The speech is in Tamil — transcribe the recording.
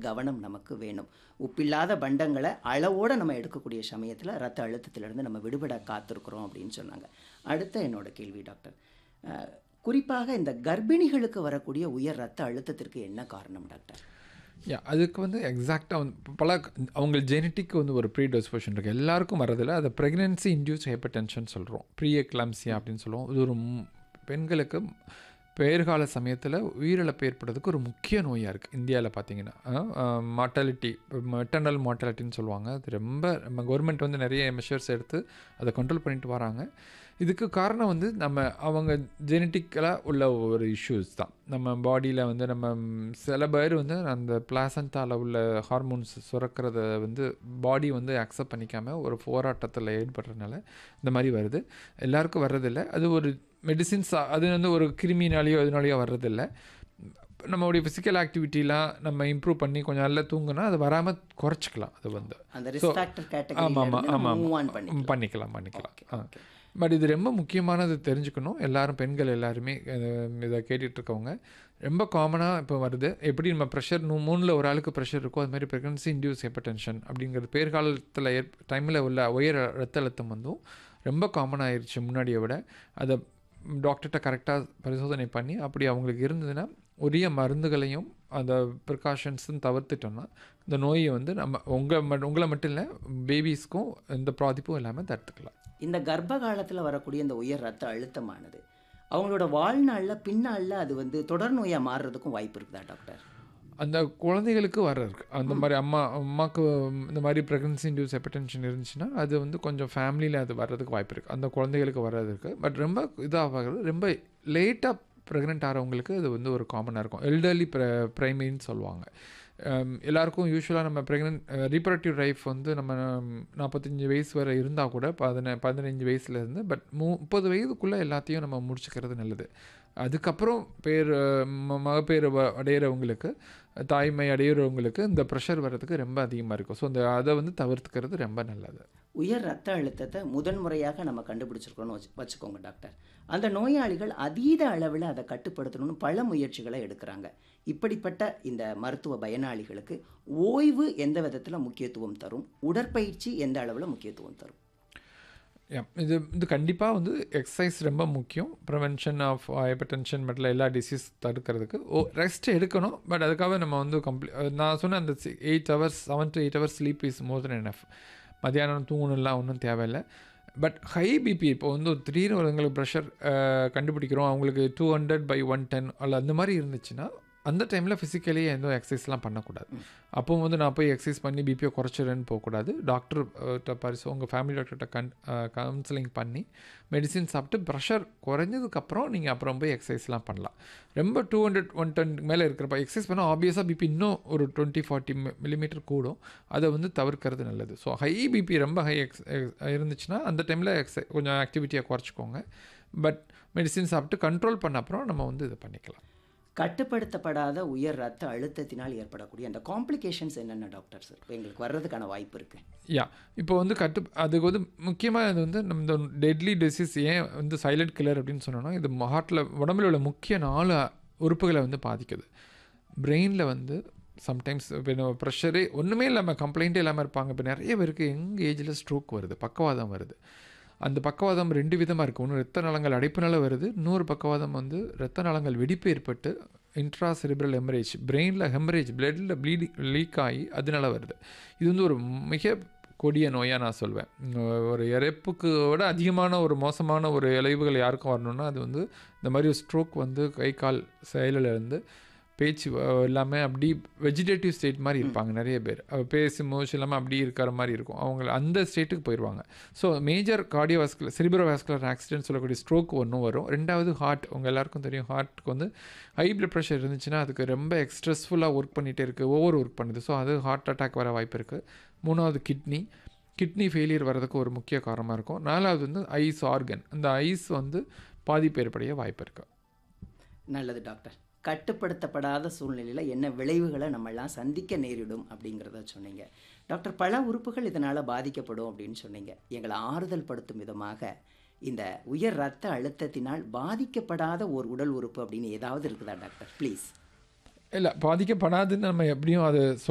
கவனம் நமக்கு வேணும் உப்பில்லாத பண்டங்களை அளவோடு நம்ம எடுக்கக்கூடிய சமயத்தில் ரத்த அழுத்தத்திலிருந்து நம்ம விடுபட காத்திருக்கிறோம் அப்படின்னு சொன்னாங்க அடுத்த என்னோட கேள்வி டாக்டர் அஹ், குறிப்பாக இந்த கர்ப்பிணிகளுக்கு வரக்கூடிய உயர் ரத்த அழுத்தத்திற்கு என்ன காரணம் டாக்டர் யா அதுக்கு வந்து எக்ஸாக்டாக வந்து இப்ப பல அவங்க ஜெனட்டிக் வந்து ஒரு ப்ரீ டெஸ்போஷன் இருக்குது எல்லாருக்கும் வரதில்ல அதை ப்ரெக்னென்சி இன்டியூஸ் ஹைப்பர் டென்ஷன் சொல்கிறோம் ப்ரீ எக்லாம்சியா அப்படின்னு சொல்லுவோம் இது ஒரு ம்- பெண்களுக்கு பெயர்கால சமயத்தில் உயிரிழப்பு ஏற்படுறதுக்கு ஒரு முக்கிய நோயாக இருக்குது இந்தியாவில் பார்த்தீங்கன்னா மார்ட்டாலிட்டி மெட்டர்னல் மார்ட்டாலிட்டின்னு சொல்லுவாங்க அது ரொம்ப நம்ம கவர்மெண்ட் வந்து நிறைய மெஷர்ஸ் எடுத்து அதை கண்ட்ரோல் பண்ணிட்டு வராங்க இதுக்கு காரணம் வந்து நம்ம அவங்க ஜெனட்டிக்கலாக உள்ள ஒரு இஷ்யூஸ் தான் நம்ம பாடியில் வந்து நம்ம ம், சில பேர் வந்து அந்த பிளாசண்டாவில் உள்ள ஹார்மோன்ஸ் சுரக்கிறத வந்து பாடி வந்து அக்செப்ட் பண்ணிக்காம ஒரு போராட்டத்தில் ஏற்படுறதுனால இந்த மாதிரி வருது எல்லாருக்கும் வர்றதில்ல அது ஒரு மெடிசின்ஸ் அது வந்து ஒரு கிருமினாலேயோ இதனாலேயோ வர்றதில்ல நம்மளுடைய ஃபிசிக்கல் ஆக்டிவிட்டிலாம் நம்ம இம்ப்ரூவ் பண்ணி கொஞ்சம் நல்லா தூங்குனா அது வராமல் குறைச்சிக்கலாம் அது வந்து அந்த ரிஸ்க் ஃபேக்டர் ஆமாம் ஆமாம் கேட்டகரி ஆமாம் மூவ் ஆன் பண்ணி ம், பண்ணிக்கலாம் பண்ணிக்கலாம் ஆ பட் இது ரொம்ப முக்கியமானது தெரிஞ்சுக்கணும் எல்லாரும் பெண்கள் எல்லாருமே அஹ், இதை கேட்டுட்டு இருக்கவங்க ரொம்ப காமனாக இப்போ வருது எப்படி நம்ம ப்ரெஷர் மூணில் ஒரு ஆளுக்கு ப்ரெஷர் இருக்கோ அது மாதிரி ப்ரெக்னன்சி இன்டியூஸ் ஹைப்பர் டென்ஷன் அப்படிங்கிறது பேர்காலத்தில் ஏற் டைமில் உள்ள உயர் ரத்த அழுத்தம் வந்தும் ரொம்ப காமன் ஆயிடுச்சு முன்னாடியை விட அதை டாக்டர்கிட்ட கரெக்டாக பரிசோதனை பண்ணி அப்படி அவங்களுக்கு இருந்ததுன்னா உரிய மருந்துகளையும் அந்த ப்ரிகாஷன்ஸும் தவிர்த்துட்டோம்னா இந்த நோயை வந்து நம்ம உங்கள் மட் உங்களை மட்டும் இல்லை பேபிஸ்க்கும் எந்த பாதிப்பும் இல்லாமல் தடுத்துக்கலாம் இந்த கர்ப்ப காலத்தில் வரக்கூடிய இந்த உயர் ரத்த அழுத்தமானது அவங்களோட வாழ்நாளில் பின்னாளில் அது வந்து தொடர் நோயாக மாறுறதுக்கும் வாய்ப்பு இருக்குதா டாக்டர் அந்த குழந்தைகளுக்கு வர இருக்கு அந்த மாதிரி அம்மா அம்மாவுக்கு இந்த மாதிரி ப்ரெக்னன்சி இன்டியூஸ் ஹெப்படென்ஷன் இருந்துச்சுன்னா அது வந்து கொஞ்சம் ஃபேமிலியில் அது வர்றதுக்கு வாய்ப்பு இருக்குது அந்த குழந்தைகளுக்கு வர்றது இருக்குது பட் ரொம்ப இதாகிறது ரொம்ப லேட்டாக ப்ரெக்னென்ட் ஆகிறவங்களுக்கு அது வந்து ஒரு காமனாக இருக்கும் எல்டர்லி ப்ர ப்ரைமரின்னு சொல்லுவாங்க அம், எல்லாருக்கும் யூஸ்வலாக நம்ம ப்ரெக்னென்ட் ரீப்ரடக்டிவ் லைஃப் வந்து நம்ம நாற்பத்தஞ்சு வயசு வரை இருந்தால் கூட பதின பதினஞ்சு வயசுலேருந்து பட் மு முப்பது வயதுக்குள்ளே எல்லாத்தையும் நம்ம முடிச்சுக்கிறது நல்லது அதுக்கப்புறம் பேர் ம- மகப்பேறு வ- அடையிறவங்களுக்கு தாய்மை அடையிறவங்களுக்கு இந்த ப்ரெஷர் வர்றதுக்கு ரொம்ப அதிகமாக இருக்கும் ஸோ அந்த அதை வந்து தவிர்த்துக்கிறது ரொம்ப நல்லது உயர் ரத்த அழுத்தத்தை முதன்முறையாக நம்ம கண்டுபிடிச்சிருக்கோம்னு வச்சு வச்சுக்கோங்க டாக்டர் அந்த நோயாளிகள் அதீத அளவில் அதை கட்டுப்படுத்தணும்னு பல முயற்சிகளை எடுக்கிறாங்க இப்படிப்பட்ட இந்த மருத்துவ பயனாளிகளுக்கு ஓய்வு எந்த விதத்தில் முக்கியத்துவம் தரும் உடற்பயிற்சி எந்த அளவில் முக்கியத்துவம் தரும் Yeah, இது இது கண்டிப்பாக வந்து எக்ஸசைஸ் ரொம்ப முக்கியம் ப்ரிவென்ஷன் ஆஃப் ஹைப்பர் டென்ஷன் மட்டில் எல்லா டிசீஸ் தடுக்கிறதுக்கு ஓ ரெஸ்ட் எடுக்கணும் பட் அதுக்காக நம்ம வந்து கம்ப்ளீ நான் சொன்ன அந்த eight hours seven to eight hours sleep is more then enough மத்தியானம் தூங்கணும்லாம் ஒன்றும் தேவையில்லை பட் ஹை பிபி இப்போ வந்து ஒரு திடீர்னு ஒருங்களுக்கு ப்ரெஷர் கண்டுபிடிக்கிறோம் அவங்களுக்கு two hundred by one ten அல்ல அந்த மாதிரி இருந்துச்சுன்னா அந்த டைமில் ஃபிசிக்கலி எந்த எக்ஸசைஸ்லாம் பண்ணக்கூடாது அப்போ வந்து நான் போய் எக்ஸசைஸ் பண்ணி பிபியை குறைச்சிடுறேன்னு போகக்கூடாது டாக்டர் பரிசு உங்கள் ஃபேமிலி டாக்டர்கிட்ட கன் கவுன்சிலிங் பண்ணி மெடிசின் சாப்பிட்டு ப்ரெஷர் குறைஞ்சதுக்கப்புறம் நீங்கள் அப்புறம் போய் எக்ஸசைஸ்லாம் பண்ணலாம் ரொம்ப டூ ஹண்ட்ரட் ஒன் டென் மேலே இருக்கிறப்ப எக்ஸசைஸ் பண்ணால் ஆப்வியஸாக பிபி இன்னும் ஒரு டுவெண்ட்டி ஃபார்ட்டி மில்லிமீட்டர் கூடும் அதை வந்து தவிர்க்கிறது நல்லது ஸோ ஹை பிபி ரொம்ப ஹை எக்ஸ் இருந்துச்சுன்னா அந்த டைமில் எக்ஸை கொஞ்சம் ஆக்டிவிட்டியாக குறைச்சிக்கோங்க பட் மெடிசின் சாப்பிட்டு கண்ட்ரோல் பண்ண அப்புறம் நம்ம வந்து இதை பண்ணிக்கலாம் கட்டுப்படுத்தப்படாத உயர் ரத்த அழுத்தத்தினால் ஏற்படக்கூடிய அந்த காம்ப்ளிகேஷன்ஸ் என்னென்ன டாக்டர் சார் எங்களுக்கு வர்றதுக்கான வாய்ப்பு இருக்குது யா இப்போ வந்து கட்டு அதுக்கு வந்து முக்கியமாக இது வந்து நம்ம இந்த டெட்லி டிசீஸ் ஏன் வந்து சைலண்ட் கில்லர் அப்படின்னு சொன்னோன்னா இது ஹார்ட்டில் உடம்புல உள்ள முக்கிய நாலு உறுப்புகளை வந்து பாதிக்குது பிரெயினில் வந்து சம்டைம்ஸ் இப்போ நம்ம ப்ரெஷரே ஒன்றுமே இல்லாமல் கம்ப்ளைண்ட்டே இல்லாமல் இருப்பாங்க இப்போ நிறைய பேருக்கு எங்கள் ஏஜில் ஸ்ட்ரோக் வருது பக்கவாதம் வருது அந்த பக்கவாதம் ரெண்டு விதமாக இருக்குது ஒன்று ரத்த நாளங்கள் அடைப்புனால வருது இன்னொரு பக்கவாதம் வந்து ரத்த நாளங்கள் வெடிப்பு ஏற்பட்டு இன்ட்ரா செரிப்ரல் ஹெமரேஜ் பிரெயினில் ஹெமரேஜ் பிளட்டில் ப்ளீடி லீக் ஆகி அதனால வருது இது வந்து ஒரு மிக கொடிய நோயாக நான் சொல்வேன் உம், ஒரு இறப்புக்கு விட அதிகமான ஒரு மோசமான ஒரு இழைவுகள் யாருக்கும் வரணும்னா அது வந்து இந்த மாதிரி ஸ்ட்ரோக் வந்து கை கால் செயலில் இருந்து பேச்சு வ- எல்லாமே அப்படி வெஜிடேட்டிவ் ஸ்டேட் மாதிரி இருப்பாங்க நிறைய பேர் அவ பேசி மூச்சு இல்லாமல் அப்படி இருக்கிற மாதிரி இருக்கும் அவங்க அந்த ஸ்டேட்டுக்கு போயிடுவாங்க so major cardiovascular cerebrovascular accident சொல்லக்கூடிய ஸ்ட்ரோக் ஒன்றும் வரும் ரெண்டாவது ஹார்ட் உங்கள் எல்லாருக்கும் தெரியும் ஹார்ட்டுக்கு வந்து ஹை பிளட் ப்ரெஷர் இருந்துச்சுன்னா அதுக்கு ரொம்ப எக்ஸ்ட்ரெஸ்ஃபுல்லாக ஒர்க் பண்ணிகிட்டே இருக்குது ஓவர் ஒர்க் பண்ணுது ஸோ அது ஹார்ட் அட்டாக் வர வாய்ப்பு இருக்குது மூணாவது கிட்னி கிட்னி ஃபெயிலியர் வர்றதுக்கு ஒரு முக்கிய காரணமாக இருக்கும் நாலாவது வந்து ஐஸ் ஆர்கன் அந்த ஐஸ் வந்து பாதிப்பு ஏற்படைய வாய்ப்பு இருக்குது நல்லது டாக்டர் கட்டுப்படுத்தப்படாத சூழ்நிலையில் என்ன விளைவுகளை நம்மெல்லாம் சந்திக்க நேரிடும் அப்படிங்கிறத சொன்னீங்க டாக்டர் பல உறுப்புகள் இதனால் பாதிக்கப்படும் அப்படின்னு சொன்னீங்க எங்களை ஆறுதல் படுத்தும் விதமாக இந்த உயர் ரத்த அழுத்தத்தினால் பாதிக்கப்படாத ஒரு உடல் உறுப்பு அப்படின்னு ஏதாவது இருக்குதா டாக்டர் ப்ளீஸ் இல்லை பாதிக்கப்படாதுன்னு நம்ம எப்படியும் அது